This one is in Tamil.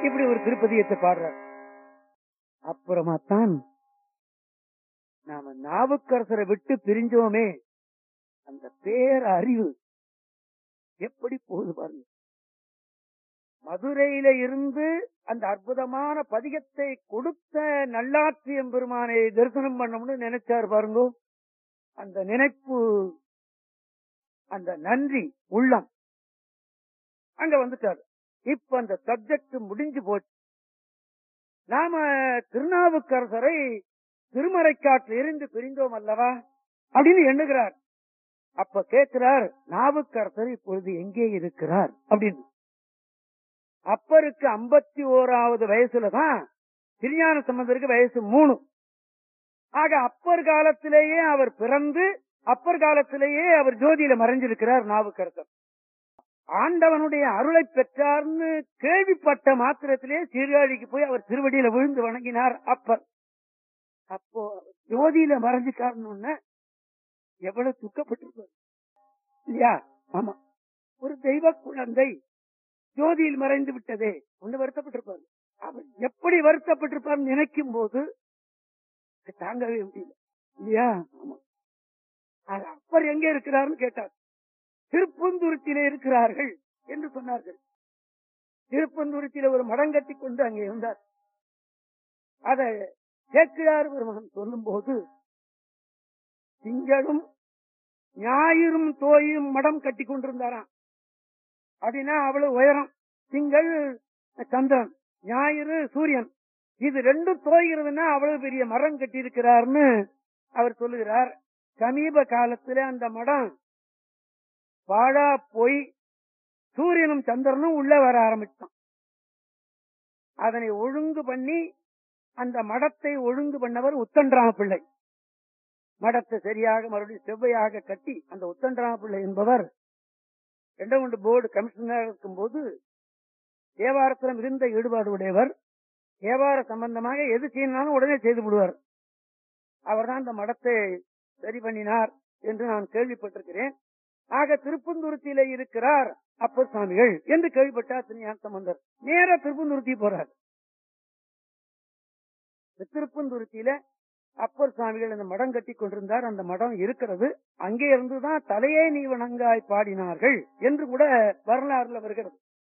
இப்படி ஒரு திருப்பதியத்தை பாடுறார் அப்புறமா தான் நாம நாவுக்கரசரை விட்டு பிரிஞ்சோமே அந்த பேர் அறிவு எப்படி போகுது பாருங்க மதுரையில இருந்து அந்த அற்புதமான பதிகத்தை கொடுத்த நல்லாற்றியம் பெருமானை தரிசனம் பண்ணணும்னு நினைச்சார் பாருங்க அந்த நினைப்பு அந்த நன்றி உள்ளம் அங்க வந்துட்டார் இப்ப அந்த சப்ஜெக்ட் முடிஞ்சு போச்சு நாம திருநாவுக்கரசரை திருமறைக்காற்றில் இருந்து பிரிந்தோம் அல்லவா அப்படின்னு எண்ணுகிறார் அப்ப கேட்கிறார் நாவுக்கரசர் இப்பொழுது எங்கே இருக்கிறார் அப்படின்னு அப்பருக்கு ஐம்பத்தி ஓராவது வயசுலதான் திருஞான சம்பந்தருக்கு வயசு மூணு ஆக அப்பர் காலத்திலேயே அவர் பிறந்து அப்பர் காலத்திலேயே அவர் ஜோதியில மறைஞ்சிருக்கிறார் நாவுக்கரசர் ஆண்டவனுடைய அருளை பெற்றார்னு கேள்விப்பட்ட மாத்திரத்திலே சீர்காழிக்கு போய் அவர் திருவடியில விழுந்து வணங்கினார் அப்பர் அப்போ ஜோதியில மறைஞ்சுக்காரன்னு எவ்வளவு துக்கப்பட்டிருப்பார் இல்லையா ஆமா ஒரு தெய்வ குழந்தை ஜோதியில் மறைந்து விட்டதே ஒண்ணு வருத்தப்பட்டிருப்பார் அவர் எப்படி வருத்தப்பட்டிருப்பார் நினைக்கும் போது தாங்கவே முடியல இல்லையா ஆமா அது அப்பர் எங்க இருக்கிறார்னு கேட்டார் திருப்பந்துருத்திலே இருக்கிறார்கள் என்று சொன்னார்கள் திருப்பந்துருத்தில ஒரு மடம் கட்டி கொண்டு அங்கே இருந்தார் அதை சேக்கிழார் பெருமகன் சொல்லும் போது திங்களும் ஞாயிறும் தோயும் மடம் கட்டி கொண்டிருந்தாராம் அப்படின்னா அவ்வளவு உயரம் திங்கள் சந்திரன் ஞாயிறு சூரியன் இது ரெண்டும் தோய்கிறதுன்னா அவ்வளவு பெரிய மரம் கட்டி இருக்கிறார்னு அவர் சொல்லுகிறார் சமீப காலத்துல அந்த மடம் பாழா போய் சூரியனும் சந்திரனும் உள்ள வர ஆரம்பிச்சான் அதனை ஒழுங்கு பண்ணி அந்த மடத்தை ஒழுங்கு பண்ணவர் உத்தன்றாம பிள்ளை மடத்தை சரியாக மறுபடியும் செவ்வையாக கட்டி அந்த உத்தன்றாம பிள்ளை என்பவர் ரெண்டு போர்டு கமிஷனராக இருக்கும் போது தேவாரத்தில் மிகுந்த ஈடுபாடு உடையவர் தேவார சம்பந்தமாக எது செய்யணும் உடனே செய்து விடுவார் அவர் தான் அந்த மடத்தை சரி பண்ணினார் என்று நான் கேள்விப்பட்டிருக்கிறேன் ஆக திருப்பந்துருத்தியில இருக்கிறார் அப்பர் சுவாமிகள் என்று கேள்விப்பட்டார் திருஞான சம்பந்தர் நேர திருப்பந்துருத்தி போறார் திருப்பந்துருத்தியில அப்பர் சுவாமிகள் அந்த மடம் கட்டி கொண்டிருந்தார் அந்த மடம் இருக்கிறது அங்கே இருந்துதான் தலையே நீ வணங்காய் பாடினார்கள் என்று கூட வரலாறுல வருகிறது